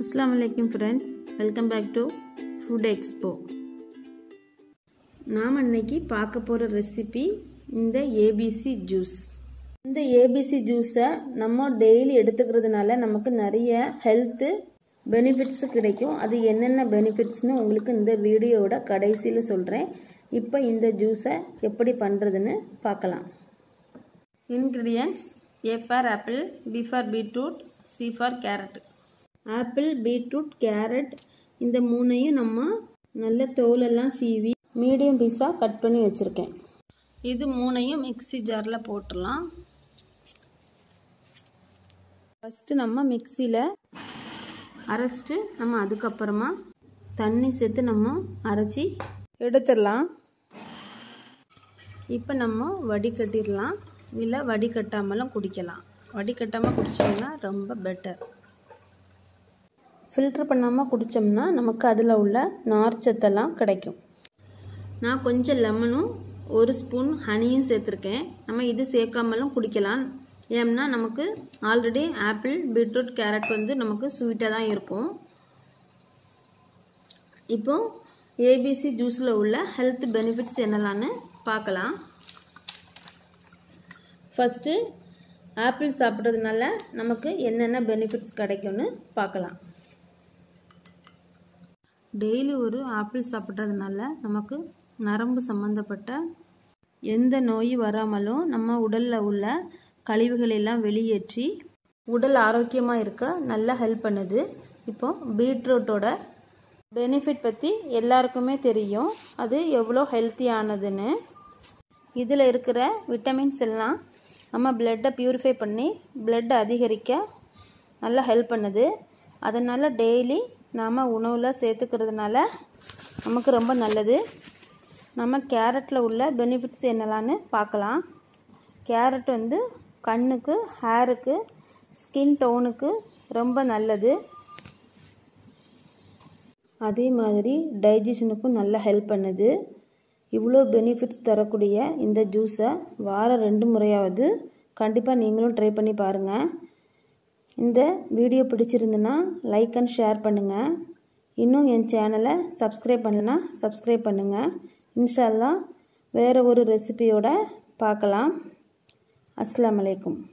அஸ்லாம் வலைக்கம் friends welcome back to food expo நாம் இன்னைக்கு பார்க்க போகிற ரெசிபி இந்த ஏபிசி ஜூஸ் இந்த ஏபிசி ஜூஸை நம்ம டெய்லி எடுத்துக்கிறதுனால நமக்கு நிறைய ஹெல்த்து பெனிஃபிட்ஸ் கிடைக்கும் அது என்னென்ன பெனிஃபிட்ஸ்னு உங்களுக்கு இந்த வீடியோவோட கடைசியில் சொல்கிறேன் இப்போ இந்த ஜூஸை எப்படி பண்ணுறதுன்னு பார்க்கலாம் ingredients A for apple B for beetroot C for carrot apple beetroot carrot இந்த மூணையும் நம்ம நல்ல தோலெல்லாம் சீவி மீடியம் பீஸாக கட் பண்ணி வச்சுருக்கேன் இது மூணையும் மிக்சி ஜாரில் போட்டுடலாம் ஃபஸ்ட்டு நம்ம மிக்சியில் அரைச்சிட்டு நம்ம அதுக்கப்புறமா தண்ணி சேர்த்து நம்ம அரைச்சி எடுத்துடலாம் இப்போ நம்ம வடிகட்டிடலாம் இல்லை வடிகட்டாமலும் குடிக்கலாம் வடிகட்டாமல் குடித்தோம்னா ரொம்ப பெட்டர் ஃபில்ட்ரு பண்ணாமல் குடித்தோம்னா நமக்கு அதில் உள்ள நார்ச்சத்தெல்லாம் கிடைக்கும் நான் கொஞ்சம் லெமனும் ஒரு ஸ்பூன் ஹனியும் சேர்த்துருக்கேன் நம்ம இது சேர்க்காமலும் குடிக்கலாம் ஏன்னா நமக்கு ஆல்ரெடி ஆப்பிள் பீட்ரூட் கேரட் வந்து நமக்கு ஸ்வீட்டாக தான் இருக்கும் இப்போ ஏபிசி ஜூஸில் உள்ள ஹெல்த் பெனிஃபிட்ஸ் என்னலான்னு பார்க்கலாம் ஃபஸ்ட்டு ஆப்பிள் சாப்பிட்றதுனால நமக்கு என்னென்ன பெனிஃபிட்ஸ் கிடைக்கும்னு பார்க்கலாம் டெய்லி ஒரு ஆப்பிள் சாப்பிட்றதுனால நமக்கு நரம்பு சம்மந்தப்பட்ட எந்த நோய் வராமலும் நம்ம உடலில் உள்ள கழிவுகள் எல்லாம் வெளியேற்றி உடல் ஆரோக்கியமாக இருக்க நல்லா ஹெல்ப் பண்ணுது இப்போ பீட்ரூட்டோட பெனிஃபிட் பற்றி எல்லாருக்குமே தெரியும் அது எவ்வளோ ஹெல்த்தியானதுன்னு இதில் இருக்கிற விட்டமின்ஸ் எல்லாம் நம்ம பிளட்டை ப்யூரிஃபை பண்ணி பிளட் அதிகரிக்க நல்லா ஹெல்ப் பண்ணுது அதனால் டெய்லி நாம் உணவில் சேர்த்துக்கிறதுனால நமக்கு ரொம்ப நல்லது நம்ம கேரட்டில் உள்ள பெனிஃபிட்ஸ் என்னலான்னு பார்க்கலாம் கேரட் வந்து கண்ணுக்கு ஹேருக்கு ஸ்கின் டோனுக்கு ரொம்ப நல்லது அதே மாதிரி டைஜஷனுக்கும் நல்லா ஹெல்ப் பண்ணுது இவ்வளோ பெனிஃபிட்ஸ் தரக்கூடிய இந்த ஜூஸை வாரம் ரெண்டு முறையாவது கண்டிப்பாக நீங்களும் ட்ரை பண்ணி பாருங்கள் இந்த வீடியோ பிடிச்சிருந்துன்னா லைக் அண்ட் ஷேர் பண்ணுங்கள் இன்னும் என் சேனலை சப்ஸ்கிரைப் பண்ணலன்னா சப்ஸ்கிரைப் பண்ணுங்கள் இன்ஷால்லா வேறு ஒரு ரெசிபியோட பார்க்கலாம் அஸ்லாம் வலைக்கும்